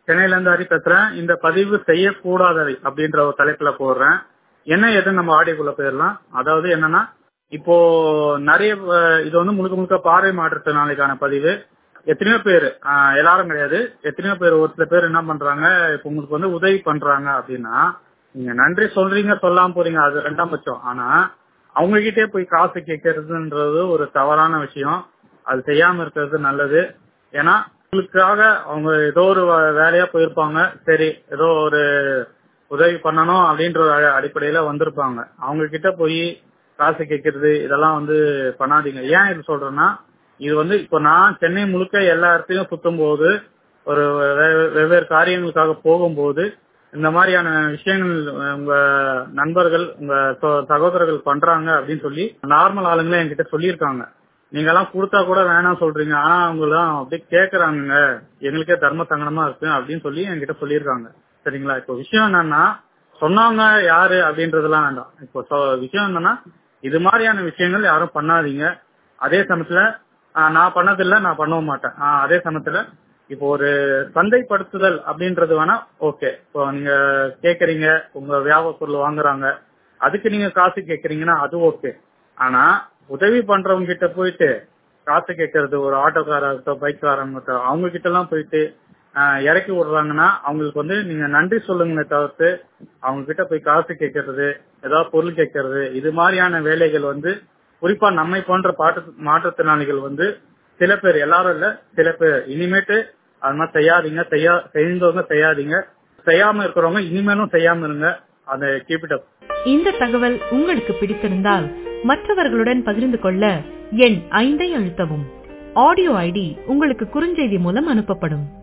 சென்னையில இருந்து ஹரி பேசுறேன் இந்த பதிவு செய்யக்கூடாதவை அப்படின்ற ஒரு தலைப்புல போடுறேன் என்ன எது நம்ம ஆடியோக்குள்ள போயிடலாம் அதாவது என்னன்னா இப்போ நிறைய அஹ், இது வந்து முழுக்க முழுக்க பார்வை மாற்றுத்திறனாளிக்கான பதிவு எத்தனையோ பேர் ஆஹ், எல்லாரும் கிடையாது எத்தனையோ பேர் ஒரு சில பேர் என்ன பண்றாங்க இப்போ உங்களுக்கு வந்து உதவி பண்றாங்க அப்படின்னா நீங்க நன்றி சொல்றீங்க சொல்லாம போறீங்க அது ரெண்டாம் பட்சம் ஆனா அவங்க கிட்டே போய் காசு கேட்கறதுன்றது ஒரு தவறான விஷயம் அது செய்யாம இருக்கிறது நல்லது ஏன்னா உங்களுக்காக அவங்க ஏதோ ஒரு வே- வேலையா போயிருப்பாங்க சரி ஏதோ ஒரு உதவி பண்ணணும் அப்படின்ற ஒரு அ- அடிப்படையில வந்திருப்பாங்க அவங்க கிட்ட போய் காசு கேட்கறது இதெல்லாம் வந்து பண்ணாதீங்க ஏன் இது சொல்றேன்னா இது வந்து இப்போ நான் சென்னை முழுக்க எல்லா இடத்தையும் சுத்தும் போது ஒரு வெ- வெவ்வேறு காரியங்களுக்காக போகும்போது இந்த மாதிரியான விஷயங்கள் அஹ், உங்க நண்பர்கள் உங்க சோ- சகோதரர்கள் பண்றாங்க அப்படின்னு சொல்லி நார்மல் ஆளுங்களே என்கிட்ட சொல்லியிருக்காங்க நீங்க எல்லாம் கொடுத்தா கூட வேணாம் சொல்றீங்க ஆனா அவங்க எல்லாம் அப்படியே கேக்குறாங்க எங்களுக்கே தர்ம சங்கடமா இருக்கு அப்படின்னு சொல்லி என்கிட்ட சொல்லியிருக்காங்க சரிங்களா இப்போ விஷயம் என்னன்னா சொன்னவங்க யாரு அப்படின்றதெல்லாம் வேண்டாம் இப்போ சொ- விஷயம் என்னன்னா இது மாதிரியான விஷயங்கள் யாரும் பண்ணாதீங்க அதே சமயத்துல ஆஹ், நான் பண்ணதில்லை நான் பண்ணவும் மாட்டேன் ஆஹ், அதே சமயத்துல இப்போ ஒரு சந்தைப்படுத்துதல் அப்படின்றது வேணா ஓகே இப்போ நீங்க கேக்குறீங்க உங்க வியாபார பொருள் வாங்குறாங்க அதுக்கு நீங்க காசு கேக்குறீங்கன்னா அது ஓகே ஆனா உதவி பண்றவங்க கிட்ட போயிட்டு காசு கேட்கறது ஒரு ஆட்டோக்காரர்கிட்ட பைக்காரங்க அவங்க கிட்ட எல்லாம் போயிட்டு ஆஹ், இறக்கி விடுறாங்கன்னா அவங்களுக்கு வந்து நீங்க நன்றி சொல்லுங்களே தவிர்த்து அவங்க கிட்ட போய் காசு கேட்கறது ஏதாவது பொருள் கேட்கறது இது மாதிரியான வேலைகள் வந்து குறிப்பா நம்மை போன்ற பாட்டு மாற்றுத்திறனாளிகள் வந்து சில பேர் எல்லாரும் இல்ல சில பேர் இனிமேட்டு அது மாதிரி செய்யாதீங்க செய்யா செய்தவங்க செய்யாதீங்க செய்யாம இருக்கிறவங்க இனிமேலும் செய்யாம இருங்க அதை கீப் இட் அப் இந்த தகவல் உங்களுக்கு பிடித்திருந்தால் மற்றவர்களுடன் பகிர்ந்து கொள்ள எண் ஐந்தை அழுத்தவும் ஆடியோ ஐடி உங்களுக்கு குறுஞ்செய்தி மூலம் அனுப்பப்படும்